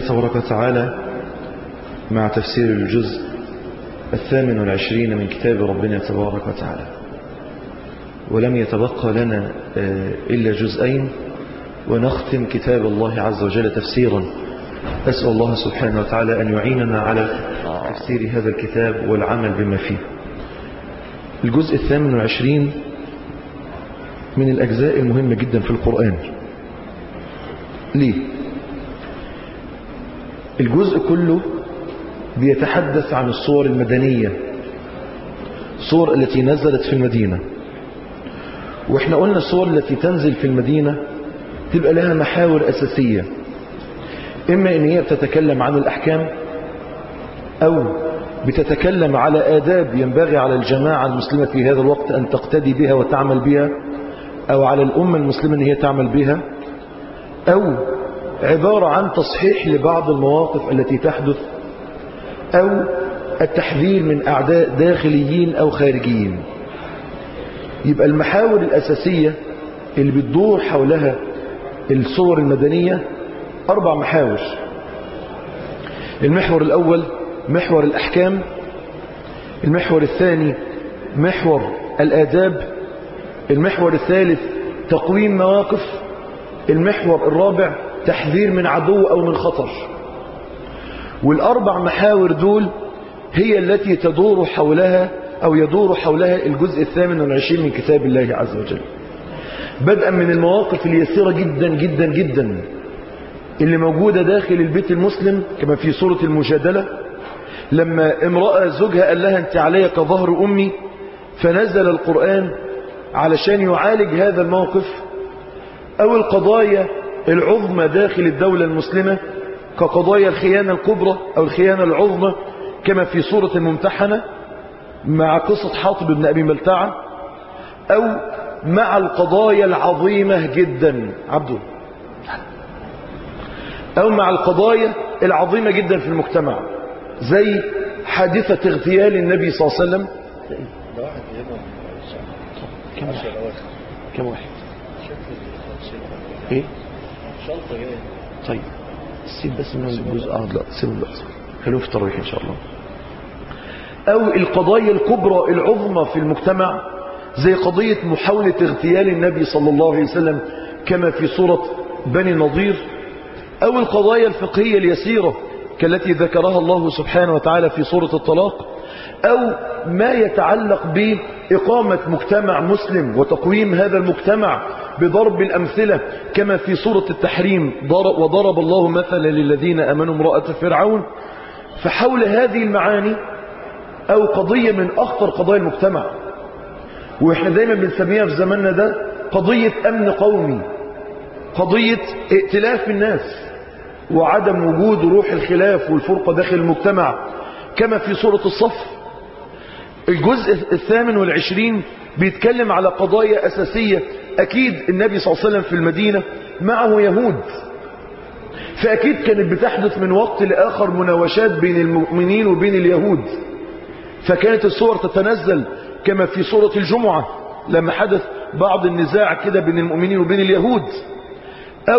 تبارك وتعالى مع تفسير الجزء الثامن والعشرين من كتاب ربنا تبارك وتعالى ولم يتبقى لنا إلا جزئين ونختم كتاب الله عز وجل تفسيرا أسأل الله سبحانه وتعالى أن يعيننا على تفسير هذا الكتاب والعمل بما فيه الجزء الثامن والعشرين من الأجزاء المهمة جدا في القرآن ليه؟ الجزء كله بيتحدث عن الصور المدنية الصور التي نزلت في المدينة واحنا قلنا الصور التي تنزل في المدينة تبقى لها محاور أساسية إما إن هي بتتكلم عن الأحكام أو بتتكلم على آداب ينبغي على الجماعة المسلمة في هذا الوقت أن تقتدي بها وتعمل بها أو على الأمة المسلمة أن هي تعمل بها أو عبارة عن تصحيح لبعض المواقف التي تحدث أو التحذير من أعداء داخليين أو خارجيين يبقى المحاور الأساسية اللي بتدور حولها الصور المدنية أربع محاور المحور الأول محور الأحكام المحور الثاني محور الآداب المحور الثالث تقويم مواقف المحور الرابع تحذير من عدو أو من خطر والأربع محاور دول هي التي تدور حولها أو يدور حولها الجزء الثامن والعشرين من كتاب الله عز وجل بدءا من المواقف اليسيرة جدا جدا جدا اللي موجودة داخل البيت المسلم كما في سورة المجادلة لما امرأة زوجها قال لها انت علي كظهر أمي فنزل القرآن علشان يعالج هذا الموقف أو القضايا العظمى داخل الدولة المسلمة كقضايا الخيانة الكبرى أو الخيانة العظمى كما في سورة الممتحنة مع قصة حاطب بن أبي ملتعة أو مع القضايا العظيمة جدا عبده أو مع القضايا العظيمة جدا في المجتمع زي حادثة اغتيال النبي صلى الله عليه وسلم ده واحد يبقى كم واحد عشر أواخر كم واحد شكل الخمسين ايه شنطة جاية طيب سيب بس من الجزء اه لا سيبه دلوقتي خلوه في التراويح ان شاء الله او القضايا الكبرى العظمى في المجتمع زي قضية محاولة اغتيال النبي صلى الله عليه وسلم كما في سورة بني نضير او القضايا الفقهية اليسيرة كالتي ذكرها الله سبحانه وتعالى في سورة الطلاق او ما يتعلق بإقامة مجتمع مسلم وتقويم هذا المجتمع بضرب الأمثلة كما في سورة التحريم ضرب وضرب الله مثلا للذين أمنوا امرأة فرعون فحول هذه المعاني أو قضية من أخطر قضايا المجتمع وإحنا دايما بنسميها في زماننا ده قضية أمن قومي قضية ائتلاف الناس وعدم وجود روح الخلاف والفرقة داخل المجتمع كما في سورة الصف الجزء الثامن والعشرين بيتكلم على قضايا أساسية أكيد النبي صلى الله عليه وسلم في المدينة معه يهود فأكيد كانت بتحدث من وقت لآخر مناوشات بين المؤمنين وبين اليهود فكانت الصور تتنزل كما في سورة الجمعة لما حدث بعض النزاع كده بين المؤمنين وبين اليهود أو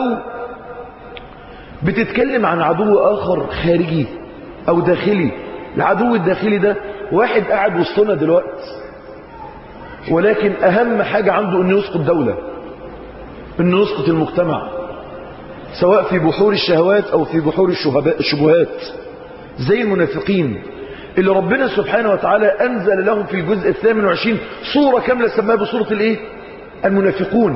بتتكلم عن عدو آخر خارجي أو داخلي العدو الداخلي ده واحد قاعد وسطنا دلوقتي ولكن أهم حاجة عنده أنه يسقط دولة أنه يسقط المجتمع سواء في بحور الشهوات أو في بحور الشبهات زي المنافقين اللي ربنا سبحانه وتعالى أنزل لهم في الجزء الثامن وعشرين صورة كاملة سماها بصورة الإيه؟ المنافقون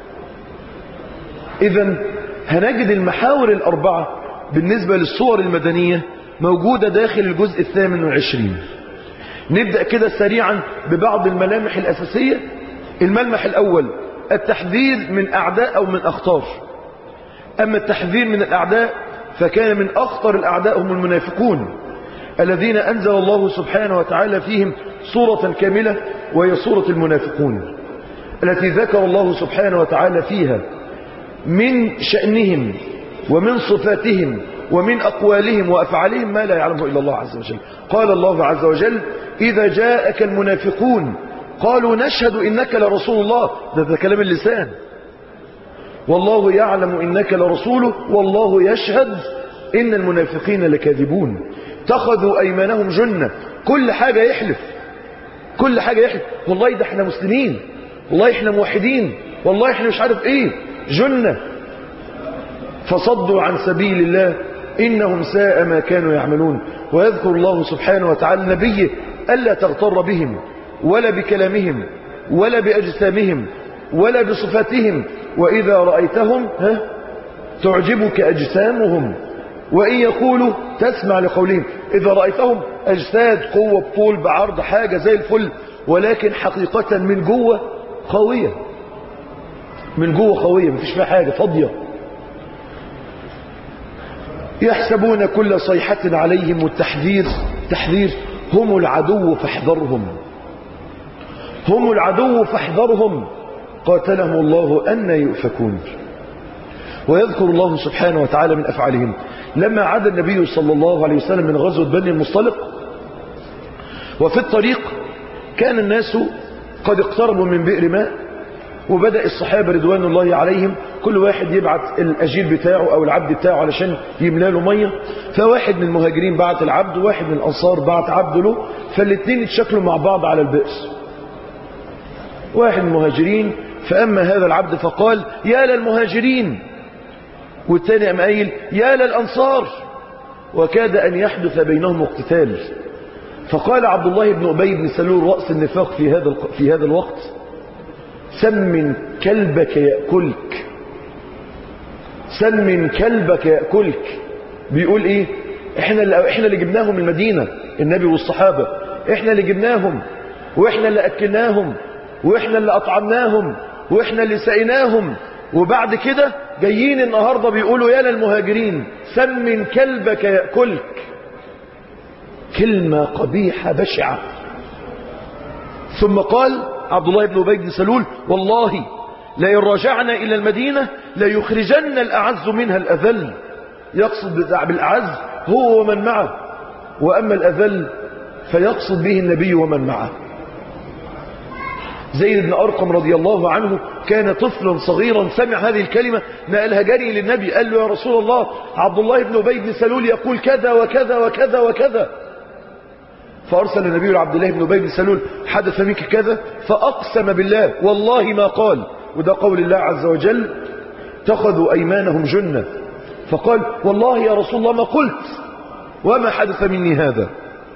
إذا هنجد المحاور الأربعة بالنسبة للصور المدنية موجودة داخل الجزء الثامن والعشرين نبدأ كده سريعا ببعض الملامح الأساسية الملمح الأول التحذير من أعداء أو من أخطار أما التحذير من الأعداء فكان من أخطر الأعداء هم المنافقون الذين أنزل الله سبحانه وتعالى فيهم صورة كاملة وهي صورة المنافقون التي ذكر الله سبحانه وتعالى فيها من شأنهم ومن صفاتهم ومن أقوالهم وأفعالهم ما لا يعلمه إلا الله عز وجل قال الله عز وجل إذا جاءك المنافقون قالوا نشهد إنك لرسول الله ده, ده كلام اللسان والله يعلم إنك لرسوله والله يشهد إن المنافقين لكاذبون اتخذوا أيمانهم جنة كل حاجة يحلف كل حاجة يحلف والله ده احنا مسلمين والله احنا موحدين والله احنا مش عارف ايه جنة فصدوا عن سبيل الله إنهم ساء ما كانوا يعملون ويذكر الله سبحانه وتعالى نبيه ألا تغتر بهم ولا بكلامهم ولا بأجسامهم ولا بصفاتهم وإذا رأيتهم ها تعجبك أجسامهم وإن يقولوا تسمع لقولهم إذا رأيتهم أجساد قوة بطول بعرض حاجة زي الفل ولكن حقيقة من جوه قوية من جوه قوية مفيش فيها حاجة فاضية يحسبون كل صيحة عليهم والتحذير تحذير هم العدو فاحذرهم هم العدو فاحذرهم قاتلهم الله أن يؤفكون ويذكر الله سبحانه وتعالى من أفعالهم لما عاد النبي صلى الله عليه وسلم من غزوة بني المصطلق وفي الطريق كان الناس قد اقتربوا من بئر ماء وبدأ الصحابة رضوان الله عليهم كل واحد يبعت الأجير بتاعه أو العبد بتاعه علشان يملى له مية فواحد من المهاجرين بعت العبد وواحد من الأنصار بعت عبد له فالاثنين اتشكلوا مع بعض على البئر واحد من المهاجرين فأما هذا العبد فقال يا للمهاجرين والثاني قام قايل يا للأنصار وكاد أن يحدث بينهم اقتتال فقال عبد الله بن أبي بن سلول رأس النفاق في هذا في هذا الوقت سمن كلبك يأكلك سمن كلبك يأكلك بيقول ايه احنا اللي, احنا اللي جبناهم المدينة النبي والصحابة احنا اللي جبناهم واحنا اللي أكلناهم واحنا اللي أطعمناهم واحنا اللي سقيناهم وبعد كده جايين النهاردة بيقولوا يا للمهاجرين سمن كلبك يأكلك كلمة قبيحة بشعة ثم قال عبد الله بن أبي بن سلول والله لئن رجعنا إلى المدينة ليخرجن الأعز منها الأذل يقصد بالأعز هو ومن معه وأما الأذل فيقصد به النبي ومن معه زيد بن أرقم رضي الله عنه كان طفلا صغيرا سمع هذه الكلمة نقلها جري للنبي قال له يا رسول الله عبد الله بن أبي بن سلول يقول كذا وكذا وكذا وكذا فأرسل النبي لعبد الله بن أبي بن سلول حدث منك كذا فأقسم بالله والله ما قال وده قول الله عز وجل اتخذوا أيمانهم جنة فقال والله يا رسول الله ما قلت وما حدث مني هذا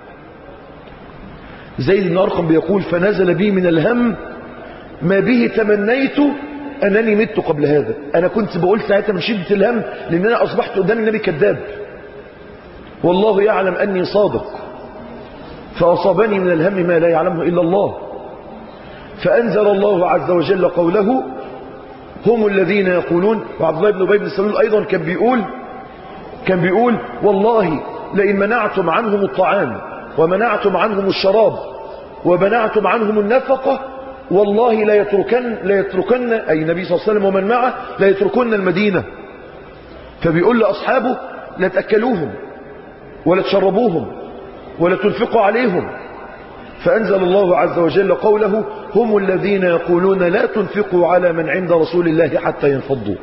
زيد بن أرقم بيقول فنزل بي من الهم ما به تمنيت أنني مت قبل هذا أنا كنت بقول ساعتها من شدة الهم لأن أنا أصبحت قدام النبي كذاب والله يعلم أني صادق فأصابني من الهم ما لا يعلمه إلا الله فأنزل الله عز وجل قوله هم الذين يقولون وعبد الله بن أبي بن سلول أيضا كان بيقول كان بيقول والله لئن منعتم عنهم الطعام ومنعتم عنهم الشراب ومنعتم عنهم النفقة والله لا يتركن لا يتركن أي النبي صلى الله عليه وسلم ومن معه لا يتركن المدينة فبيقول لأصحابه لا تأكلوهم ولا تشربوهم ولا تنفقوا عليهم فأنزل الله عز وجل قوله هم الذين يقولون لا تنفقوا على من عند رسول الله حتى ينفضوا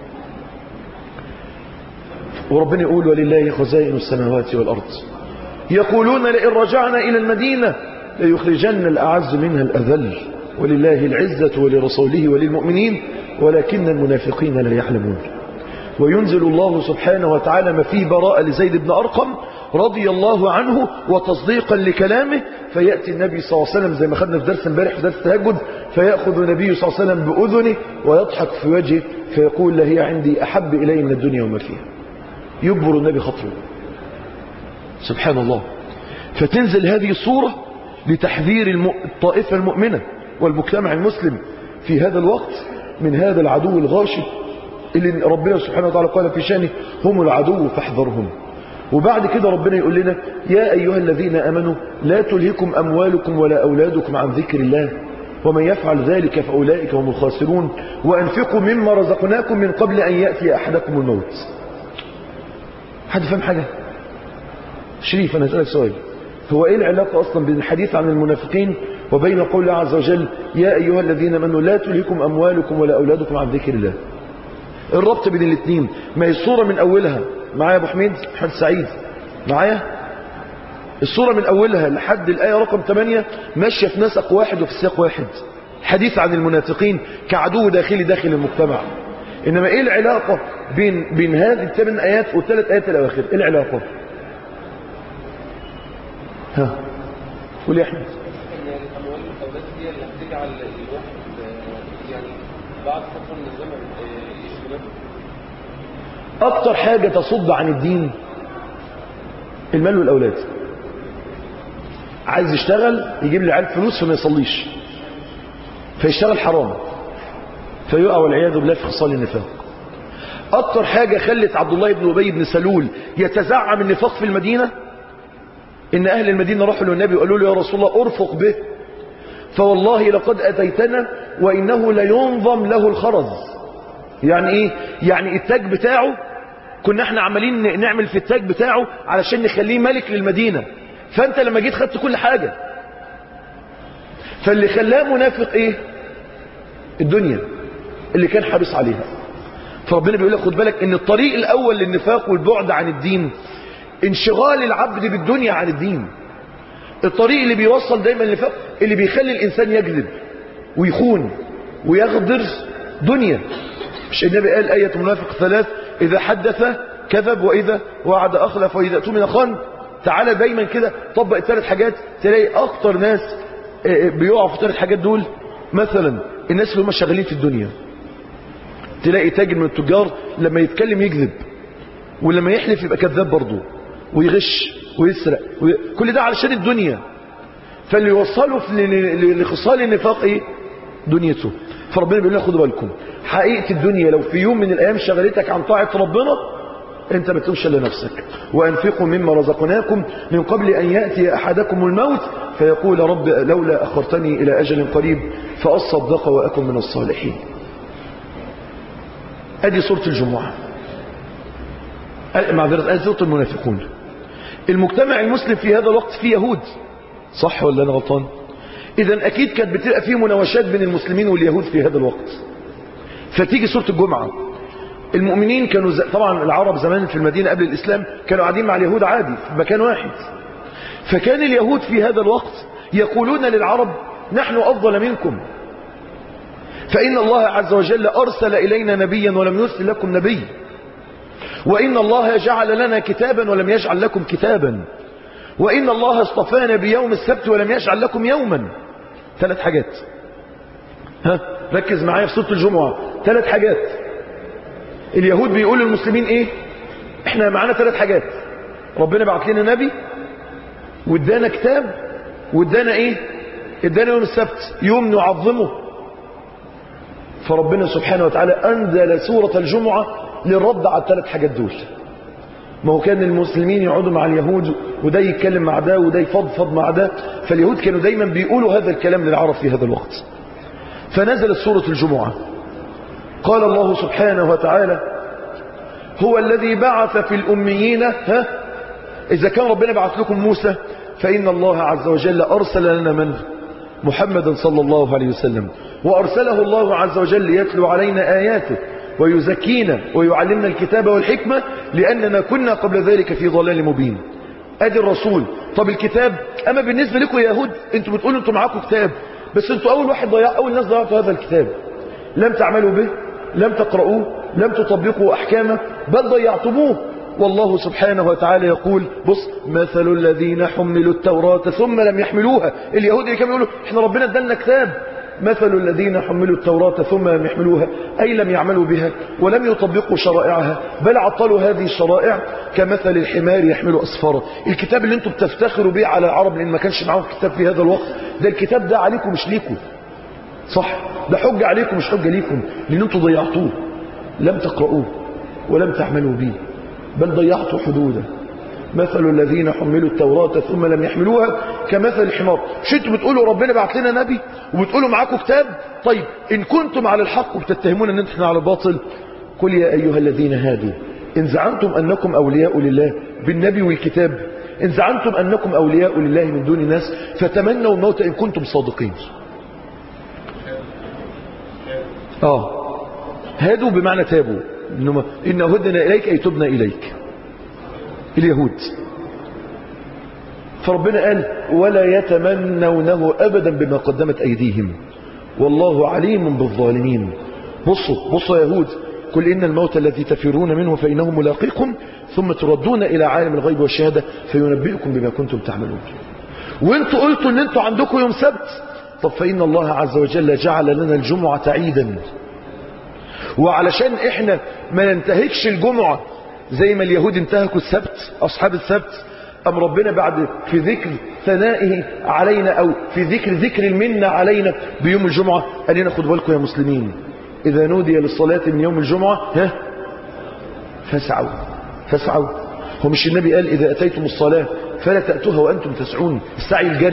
وربنا يقول ولله خزائن السماوات والأرض يقولون لئن رجعنا إلى المدينة ليخرجن الأعز منها الأذل ولله العزة ولرسوله وللمؤمنين ولكن المنافقين لا يعلمون وينزل الله سبحانه وتعالى ما فيه براءة لزيد بن أرقم رضي الله عنه وتصديقا لكلامه فيأتي النبي صلى الله عليه وسلم زي ما خدنا في درس امبارح في درس التهجد فيأخذ النبي صلى الله عليه وسلم بأذنه ويضحك في وجهه فيقول له هي عندي أحب إلي من الدنيا وما فيها يجبر النبي خطره سبحان الله فتنزل هذه الصورة لتحذير الطائفة المؤمنة والمجتمع المسلم في هذا الوقت من هذا العدو الغاشم اللي ربنا سبحانه وتعالى قال في شانه هم العدو فاحذرهم وبعد كده ربنا يقول لنا يا أيها الذين أمنوا لا تلهكم أموالكم ولا أولادكم عن ذكر الله ومن يفعل ذلك فأولئك هم الخاسرون وأنفقوا مما رزقناكم من قبل أن يأتي أحدكم الموت حد فهم حاجة شريف أنا أسألك سؤال هو إيه العلاقة أصلا بين الحديث عن المنافقين وبين قول الله عز وجل يا أيها الذين أمنوا لا تلهكم أموالكم ولا أولادكم عن ذكر الله الربط بين الاثنين ما هي الصورة من أولها معايا يا ابو حميد محمد سعيد معايا الصورة من أولها لحد الآية رقم 8 ماشية في نسق واحد وفي سياق واحد حديث عن المنافقين كعدو داخلي داخل المجتمع إنما إيه العلاقة بين, بين هذه الثمان آيات والثلاث آيات الأواخر إيه العلاقة ها قول يا أحمد ان الاموال الاولاد هي اللي هتجعل الواحد آه، يعني بعد فتره من الزمن آه، يشغله أكتر حاجة تصد عن الدين المال والأولاد عايز يشتغل يجيب لي عيال فلوس فما يصليش فيشتغل حرام فيقع والعياذ بالله في خصال النفاق أكتر حاجة خلت عبد الله بن أبي بن سلول يتزعم النفاق في المدينة إن أهل المدينة راحوا للنبي وقالوا له يا رسول الله أرفق به فوالله لقد أتيتنا وإنه لينظم له الخرز يعني إيه؟ يعني التاج بتاعه كنا احنا عمالين نعمل في التاج بتاعه علشان نخليه ملك للمدينة فأنت لما جيت خدت كل حاجة فاللي خلاه منافق إيه؟ الدنيا اللي كان حريص عليها فربنا بيقول لك خد بالك ان الطريق الاول للنفاق والبعد عن الدين انشغال العبد بالدنيا عن الدين الطريق اللي بيوصل دايما للنفاق اللي بيخلي الانسان يكذب ويخون ويغدر دنيا مش النبي قال آية المنافق ثلاث إذا حدث كذب وإذا وعد أخلف وإذا أتمن خان تعالى دايما كده طبق الثلاث حاجات تلاقي أكتر ناس آه، آه، بيقعوا في الثلاث حاجات دول مثلا الناس اللي هم شغالين في الدنيا تلاقي تاجر من التجار لما يتكلم يكذب ولما يحلف يبقى كذاب برضه ويغش ويسرق وي... كل ده علشان الدنيا فاللي يوصله في ل- ل- لخصال النفاق ايه دنيته فربنا بيقول لنا خدوا بالكم حقيقة الدنيا لو في يوم من الايام شغلتك عن طاعة ربنا انت ما تلومش الا نفسك وانفقوا مما رزقناكم من قبل ان ياتي احدكم الموت فيقول رب لولا اخرتني الى اجل قريب فاصدق واكن من الصالحين ادي سوره الجمعه معذره ادي سوره المنافقون المجتمع المسلم في هذا الوقت فيه يهود صح ولا انا غلطان اذا اكيد كانت بتبقى فيه مناوشات بين المسلمين واليهود في هذا الوقت فتيجي سوره الجمعه المؤمنين كانوا ز... طبعا العرب زمان في المدينه قبل الاسلام كانوا قاعدين مع اليهود عادي في مكان واحد فكان اليهود في هذا الوقت يقولون للعرب نحن افضل منكم فإن الله عز وجل أرسل إلينا نبيا ولم يرسل لكم نبي وإن الله جعل لنا كتابا ولم يجعل لكم كتابا وإن الله اصطفانا بيوم السبت ولم يجعل لكم يوما ثلاث حاجات ها ركز معايا في سورة الجمعة ثلاث حاجات اليهود بيقولوا للمسلمين ايه احنا معانا ثلاث حاجات ربنا بعت لنا نبي وادانا كتاب وادانا ايه ادانا يوم السبت يوم نعظمه فربنا سبحانه وتعالى أنزل سورة الجمعة للرد على الثلاث حاجات دول ما هو كان المسلمين يقعدوا مع اليهود وده يتكلم مع ده وده يفضفض مع ده فاليهود كانوا دايما بيقولوا هذا الكلام للعرب في هذا الوقت فنزلت سورة الجمعة قال الله سبحانه وتعالى هو الذي بعث في الأميين ها إذا كان ربنا بعث لكم موسى فإن الله عز وجل أرسل لنا من محمدا صلى الله عليه وسلم وأرسله الله عز وجل ليتلو علينا آياته ويزكينا ويعلمنا الكتاب والحكمة لأننا كنا قبل ذلك في ضلال مبين أدي الرسول طب الكتاب أما بالنسبة لكم يا يهود أنتوا بتقولوا أنتوا معاكم كتاب بس أنتوا أول واحد ضيع أول ناس ضيعتوا هذا الكتاب لم تعملوا به لم تقرؤوه لم تطبقوا أحكامه بل ضيعتموه والله سبحانه وتعالى يقول بص مثل الذين حملوا التوراة ثم لم يحملوها اليهود اللي كانوا يقولوا احنا ربنا ادالنا كتاب مثل الذين حملوا التوراة ثم لم يحملوها أي لم يعملوا بها ولم يطبقوا شرائعها بل عطلوا هذه الشرائع كمثل الحمار يحمل أسفارا الكتاب اللي انتم بتفتخروا به على العرب لأن ما كانش معاهم كتاب في هذا الوقت ده الكتاب ده عليكم مش ليكم صح ده حجة عليكم مش حجة ليكم لأن انتم ضيعتوه لم تقرؤوه ولم تعملوا به بل ضيعتوا حدوده مثل الذين حملوا التوراة ثم لم يحملوها كمثل الحمار مش انتوا بتقولوا ربنا بعت لنا نبي وبتقولوا معاكم كتاب طيب ان كنتم على الحق وبتتهمون ان احنا على الباطل قل يا ايها الذين هادوا ان زعمتم انكم اولياء لله بالنبي والكتاب ان زعمتم انكم اولياء لله من دون الناس فتمنوا الموت ان كنتم صادقين اه هادوا بمعنى تابوا إنما إن هدنا إليك أي تبنا إليك اليهود فربنا قال ولا يتمنونه أبدا بما قدمت أيديهم والله عليم بالظالمين بصوا بصوا يا يهود قل إن الموت الذي تفرون منه فإنه ملاقيكم ثم تردون إلى عالم الغيب والشهادة فينبئكم بما كنتم تعملون وانتوا قلتوا ان انتوا عندكم يوم سبت طب فإن الله عز وجل جعل لنا الجمعة عيدا وعلشان احنا ما ننتهكش الجمعة زي ما اليهود انتهكوا السبت أصحاب السبت أم ربنا بعد في ذكر ثنائه علينا أو في ذكر ذكر المنة علينا بيوم الجمعة قال لنا خد بالكم يا مسلمين إذا نودي للصلاة من يوم الجمعة ها فاسعوا فاسعوا هو مش النبي قال إذا أتيتم الصلاة فلا تأتوها وأنتم تسعون السعي الجري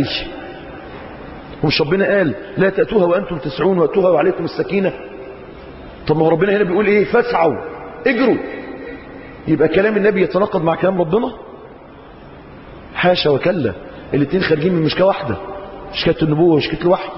ومش ربنا قال لا تأتوها وأنتم تسعون وأتوها وعليكم السكينة طب ما هو ربنا هنا بيقول إيه فاسعوا اجروا يبقى كلام النبي يتناقض مع كلام ربنا حاشا وكلا الاثنين خارجين من مشكاه واحده مشكاه النبوه ومشكاه الوحي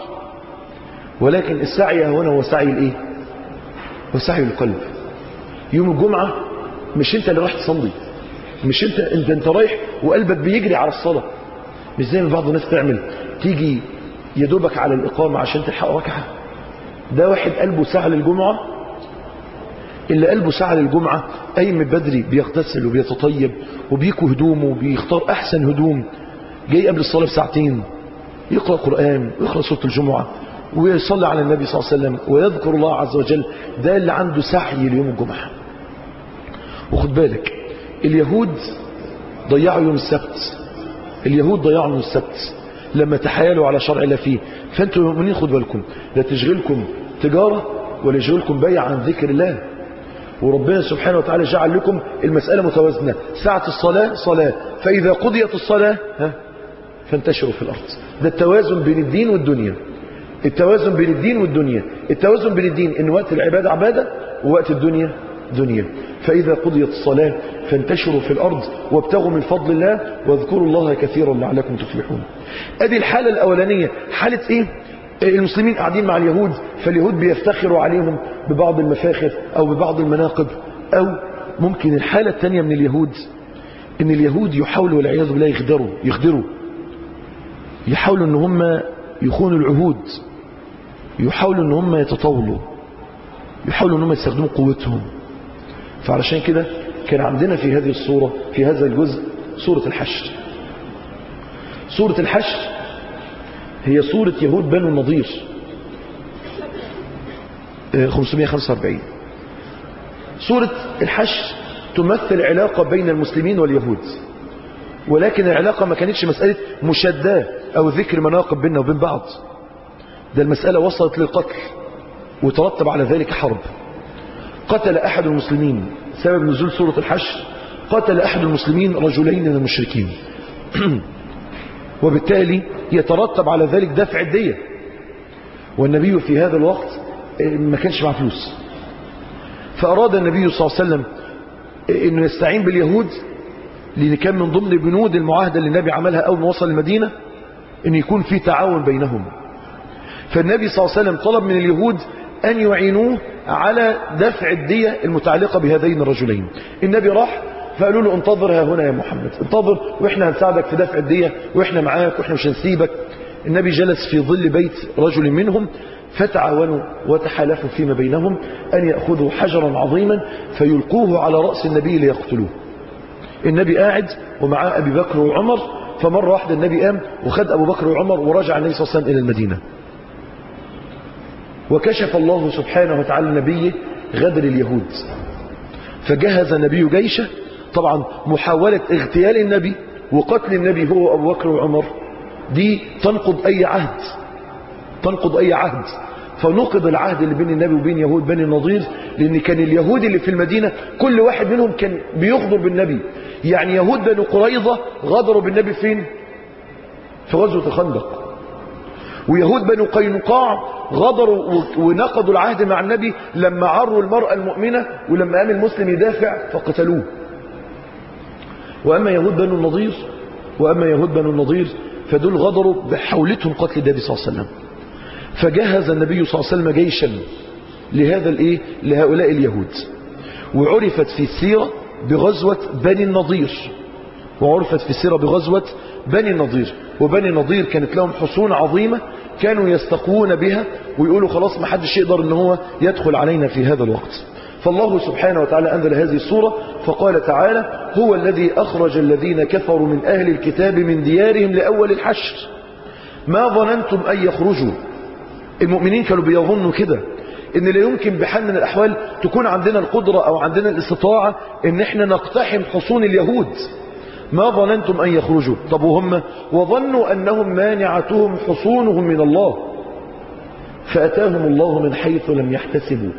ولكن السعي هنا هو سعي الايه هو سعي القلب يوم الجمعه مش انت اللي رايح تصلي مش انت انت انت رايح وقلبك بيجري على الصلاه مش زي ما بعض الناس تعمل تيجي يدوبك على الاقامه عشان تلحق ركعه ده واحد قلبه سعى للجمعه اللي قلبه سعى للجمعة قايم من بدري بيغتسل وبيتطيب وبيكو هدومه وبيختار أحسن هدوم جاي قبل الصلاة بساعتين يقرأ قرآن ويقرأ سورة الجمعة ويصلي على النبي صلى الله عليه وسلم ويذكر الله عز وجل ده اللي عنده سعي ليوم الجمعة وخد بالك اليهود ضيعوا يوم السبت اليهود ضيعوا يوم السبت لما تحايلوا على شرع الله فيه فانتم المؤمنين خد بالكم لا تشغلكم تجارة ولا يشغلكم بيع عن ذكر الله وربنا سبحانه وتعالى جعل لكم المسألة متوازنة ساعة الصلاة صلاة فإذا قضيت الصلاة ها فانتشروا في الأرض ده التوازن بين الدين والدنيا التوازن بين الدين والدنيا التوازن بين الدين ان وقت العبادة عبادة ووقت الدنيا دنيا فإذا قضيت الصلاة فانتشروا في الأرض وابتغوا من فضل الله واذكروا الله كثيرا لعلكم تفلحون ادي الحالة الأولانية حالة ايه المسلمين قاعدين مع اليهود فاليهود بيفتخروا عليهم ببعض المفاخر أو ببعض المناقب أو ممكن الحالة الثانية من اليهود ان اليهود يحاولوا والعياذ بالله يغدروا يغدروا يحاولوا ان هم يخونوا العهود يحاولوا ان هم يتطاولوا يحاولوا ان هم يستخدموا قوتهم فعلشان كده كان عندنا في هذه الصورة في هذا الجزء سورة الحشر سورة الحشر هي سورة يهود بنو النضير 545 سورة الحشر تمثل علاقة بين المسلمين واليهود ولكن العلاقة ما كانتش مسألة مشادة أو ذكر مناقب بيننا وبين بعض ده المسألة وصلت للقتل وترتب على ذلك حرب قتل أحد المسلمين سبب نزول سورة الحشر قتل أحد المسلمين رجلين من المشركين وبالتالي يترتب على ذلك دفع الدية والنبي في هذا الوقت ما كانش معه فلوس فأراد النبي صلى الله عليه وسلم أنه يستعين باليهود لأن كان من ضمن بنود المعاهدة اللي النبي عملها أول ما وصل المدينة أن يكون في تعاون بينهم فالنبي صلى الله عليه وسلم طلب من اليهود أن يعينوه على دفع الدية المتعلقة بهذين الرجلين النبي راح فقالوا له انتظر ها هنا يا محمد انتظر واحنا هنساعدك في دفع الدية واحنا معاك واحنا مش هنسيبك النبي جلس في ظل بيت رجل منهم فتعاونوا وتحالفوا فيما بينهم أن يأخذوا حجرا عظيما فيلقوه على رأس النبي ليقتلوه النبي قاعد ومعاه أبي بكر وعمر فمرة واحدة النبي قام وخد أبو بكر وعمر ورجع النبي صلى الله عليه وسلم إلى المدينة وكشف الله سبحانه وتعالى نبيه غدر اليهود فجهز النبي جيشه طبعا محاولة اغتيال النبي وقتل النبي هو أبو بكر وعمر دي تنقض أي عهد تنقض أي عهد فنقض العهد اللي بين النبي وبين يهود بني النضير لأن كان اليهود اللي في المدينة كل واحد منهم كان بيغدر بالنبي يعني يهود بني قريظة غدروا بالنبي فين في غزوة الخندق ويهود بني قينقاع غدروا ونقضوا العهد مع النبي لما عروا المرأة المؤمنة ولما قام المسلم يدافع فقتلوه وأما يهود بنو النضير وأما يهود بنو النضير فدول غدروا بحولتهم قتل النبي صلى الله عليه وسلم فجهز النبي صلى الله عليه وسلم جيشا لهذا الايه لهؤلاء اليهود وعرفت في السيرة بغزوة بني النضير وعرفت في السيرة بغزوة بني النضير وبني النضير كانت لهم حصون عظيمة كانوا يستقوون بها ويقولوا خلاص ما حدش يقدر ان هو يدخل علينا في هذا الوقت فالله سبحانه وتعالى أنزل هذه السورة فقال تعالى هو الذي أخرج الذين كفروا من أهل الكتاب من ديارهم لأول الحشر ما ظننتم أن يخرجوا المؤمنين كانوا بيظنوا كده ان لا يمكن بحال من الأحوال تكون عندنا القدرة أو عندنا الاستطاعة ان احنا نقتحم حصون اليهود ما ظننتم أن يخرجوا طب وهم وظنوا أنهم مانعتهم حصونهم من الله فأتاهم الله من حيث لم يحتسبوا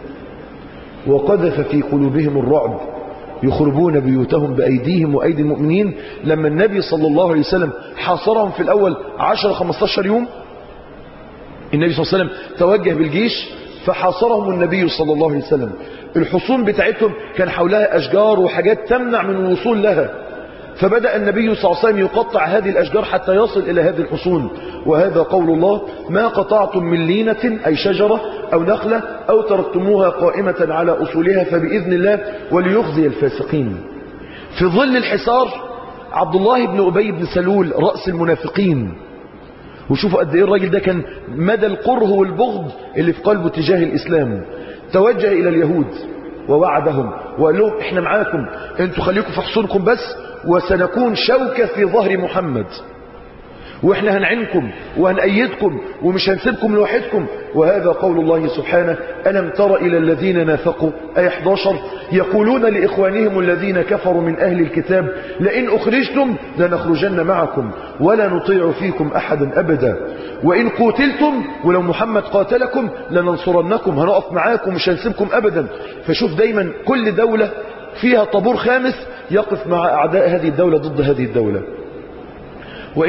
وقذف في قلوبهم الرعب يخربون بيوتهم بأيديهم وأيدي المؤمنين لما النبي صلى الله عليه وسلم حاصرهم في الأول 10-15 يوم النبي صلى الله عليه وسلم توجه بالجيش فحاصرهم النبي صلى الله عليه وسلم الحصون بتاعتهم كان حولها أشجار وحاجات تمنع من الوصول لها فبدأ النبي صلى الله عليه وسلم يقطع هذه الأشجار حتى يصل إلى هذه الحصون وهذا قول الله ما قطعتم من لينة أي شجرة أو نخلة أو تركتموها قائمة على أصولها فبإذن الله وليخزي الفاسقين في ظل الحصار عبد الله بن أبي بن سلول رأس المنافقين وشوفوا قد ايه الراجل ده كان مدى الكره والبغض اللي في قلبه تجاه الإسلام توجه إلى اليهود ووعدهم وقال لهم احنا معاكم انتوا خليكم في حصونكم بس وسنكون شوكة في ظهر محمد واحنا هنعنكم وهنأيدكم ومش هنسيبكم لوحدكم وهذا قول الله سبحانه ألم تر إلى الذين نافقوا أي 11 يقولون لإخوانهم الذين كفروا من أهل الكتاب لئن أخرجتم لنخرجن معكم ولا نطيع فيكم أحدا أبدا وإن قتلتم ولو محمد قاتلكم لننصرنكم هنقف معاكم مش هنسيبكم أبدا فشوف دايما كل دولة فيها طابور خامس يقف مع أعداء هذه الدولة ضد هذه الدولة